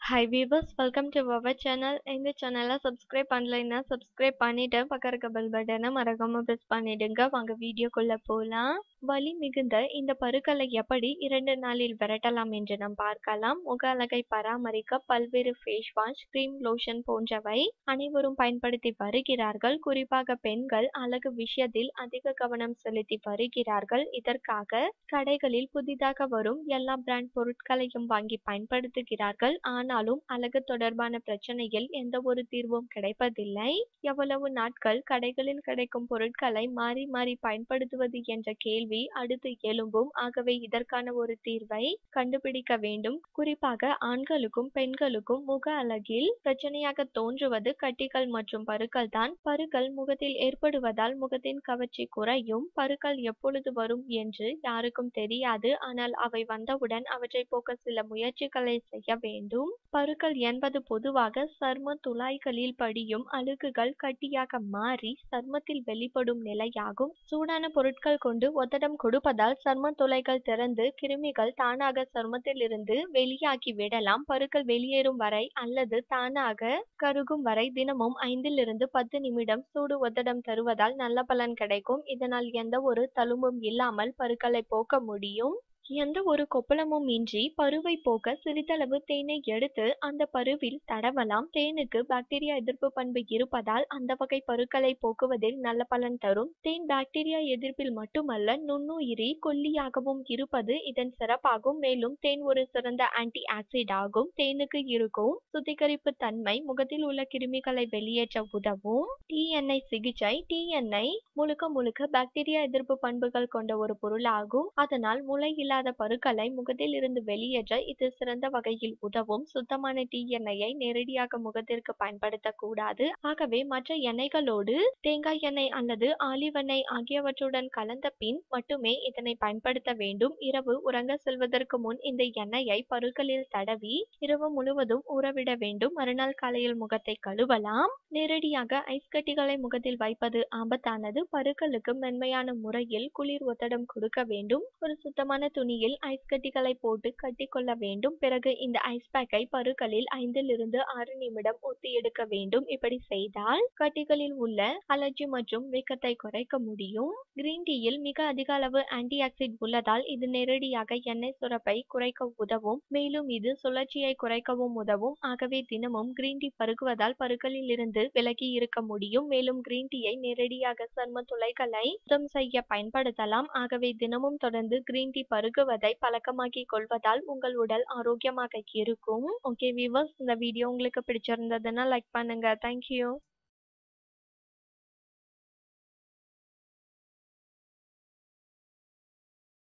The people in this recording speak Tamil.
hi viewers welcome to our channel எங்கள் சேனலை சப்ஸ்கிரைப் பண்ணலைன்னா சப்ஸ்கிரைப் பண்ணிட்டு பக்கம் இருக்க பெல் பட்டனை மறக்காம ப்ரெஸ் பண்ணிடுங்க வாங்க வீடியோக்குள்ள போகலாம் வலி மிகுந்த இந்த பருக்களை எப்படி இரண்டு நாளில் விரட்டலாம் என்று நாம் பார்க்கலாம் முக அழகை பராமரிக்க பல்வேறு ஃபேஸ் வாஷ் கிரீம் லோஷன் போன்றவை அனைவரும் பயன்படுத்தி வருகிறார்கள் குறிப்பாக பெண்கள் அழகு விஷயத்தில் அதிக கவனம் செலுத்தி வருகிறார்கள் இதற்காக கடைகளில் புதிதாக வரும் எல்லா பிராண்ட் பொருட்களையும் வாங்கி பயன்படுத்துகிறார்கள் ஆனாலும் அழகு தொடர்பான பிரச்சனையில் எந்த ஒரு தீர்வும் கிடைப்பதில்லை எவ்வளவு நாட்கள் கடைகளில் கிடைக்கும் பொருட்களை மாறி மாறி பயன்படுத்துவது என்ற கேள்வி அடுத்து எழும்பும் ஆகவே இதற்கான ஒரு தீர்வை கண்டுபிடிக்க வேண்டும் குறிப்பாக ஆண்களுக்கும் பெண்களுக்கும் முக அழகில் பிரச்சனையாக தோன்றுவது கட்டிகள் மற்றும் பருக்கள் தான் பருக்கள் முகத்தில் ஏற்படுவதால் முகத்தின் கவர்ச்சி குறையும் பருக்கள் எப்பொழுது வரும் என்று யாருக்கும் தெரியாது ஆனால் அவை வந்தவுடன் அவற்றை போக்க சில முயற்சிகளை செய்ய வேண்டும் பருக்கள் என்பது பொதுவாக சர்ம துளாய்களில் படியும் அழுகுகள் கட்டியாக மாறி சர்மத்தில் வெளிப்படும் நிலையாகும் சூடான பொருட்கள் கொண்டு ஒத்தடம் கொடுப்பதால் சர்ம துளைகள் திறந்து கிருமிகள் தானாக சர்மத்தில் இருந்து வெளியாகி விடலாம் பருக்கள் வெளியேறும் வரை அல்லது தானாக கருகும் வரை தினமும் ஐந்திலிருந்து பத்து நிமிடம் சூடு ஒத்தடம் தருவதால் நல்ல பலன் கிடைக்கும் இதனால் எந்த ஒரு தழும்பும் இல்லாமல் பருக்களை போக்க முடியும் எந்த ஒரு கொப்பளமும் இன்றி பருவை போக்க சிறிதளவு தேனை எடுத்து அந்த பருவில் தடவலாம் தேனுக்கு பாக்டீரியா எதிர்ப்பு பண்பு இருப்பதால் அந்த வகை பருக்களை போக்குவதில் நல்ல பலன் தரும் தேன் பாக்டீரியா எதிர்ப்பில் மட்டுமல்ல நுண்ணுயிரி கொல்லியாகவும் இருப்பது இதன் சிறப்பாகும் மேலும் தேன் ஒரு சிறந்த ஆன்டி ஆக்சிட் ஆகும் தேனுக்கு இருக்கும் சுத்திகரிப்பு தன்மை முகத்தில் உள்ள கிருமிகளை வெளியேற்ற உதவும் டீ எண்ணெய் சிகிச்சை டீ எண்ணெய் முழுக்க முழுக்க பாக்டீரியா எதிர்ப்பு பண்புகள் கொண்ட ஒரு பொருளாகும் அதனால் முளை இல்லாத பருக்களை முகத்தில் இருந்து வெளியேற்ற இது சிறந்த வகையில் உதவும் சுத்தமான டீ எண்ணெயை நேரடியாக முகத்திற்கு பயன்படுத்தக்கூடாது ஆகவே மற்ற எண்ணெய்களோடு தேங்காய் எண்ணெய் அல்லது ஆலிவ் எண்ணெய் ஆகியவற்றுடன் கலந்த பின் மட்டுமே இதனை பயன்படுத்த வேண்டும் இரவு உறங்க செல்வதற்கு முன் இந்த எண்ணெயை பருக்களில் தடவி இரவு முழுவதும் ஊறவிட வேண்டும் மறுநாள் காலையில் முகத்தை கழுவலாம் நேரடியாக ஐஸ் கட்டிகளை முகத்தில் வைப்பது ஆபத்தானது பருக்களுக்கு மென்மையான முறையில் குளிர் ஒத்தடம் கொடுக்க வேண்டும் ஒரு சுத்தமான துணியில் ஐஸ் கட்டிகளை போட்டு கட்டிக்கொள்ள வேண்டும் பிறகு இந்த ஐஸ் பேக்கை பருக்களில் ஐந்திலிருந்து ஆறு நிமிடம் ஒத்தி எடுக்க வேண்டும் இப்படி செய்தால் கட்டிகளில் உள்ள அலர்ஜி மற்றும் வீக்கத்தை குறைக்க முடியும் கிரீன் டீயில் மிக அதிக அளவு ஆன்டி ஆக்சிட் உள்ளதால் இது நேரடியாக எண்ணெய் சுரப்பை குறைக்க உதவும் மேலும் இது சுழற்சியை குறைக்கவும் உதவும் ஆகவே தினமும் கிரீன் டீ பருகுவதால் பருக்களில் இருந்து விலகி இருக்க முடியும் மேலும் கிரீன் டீயை நேரடியாக சர்ம துளைகளை சுத்தம் செய்ய பயன்படுத்தலாம் ஆகவே தினமும் தொடர்ந்து கிரீன் டீ பருகுவதை பழக்கமாக்கி கொள்வதால் உங்கள் உடல் ஆரோக்கியமாக இருக்கும் ஓகே வியூவர்ஸ் இந்த வீடியோ உங்களுக்கு பிடிச்சிருந்ததுன்னா லைக் பண்ணுங்க தேங்க்யூ